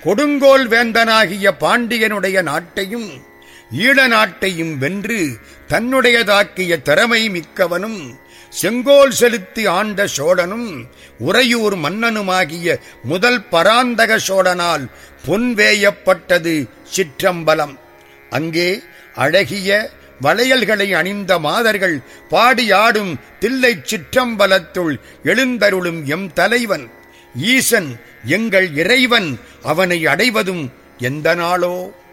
கொடுங்கோல் வேந்தனாகிய பாண்டியனுடைய நாட்டையும் ஈழ நாட்டையும் வென்று தன்னுடையதாக்கிய திறமை மிக்கவனும் செங்கோல் செலுத்தி ஆண்ட சோழனும் உறையூர் மன்னனுமாகிய முதல் பராந்தக சோழனால் பொன்வேயப்பட்டது சிற்றம்பலம் அங்கே அழகிய வளையல்களை அணிந்த மாதர்கள் பாடியாடும் தில்லைச் சிற்றம்பலத்துள் எழுந்தருளும் எம் தலைவன் ஈசன் எங்கள் இறைவன் அவனை அடைவதும் எந்த நாளோ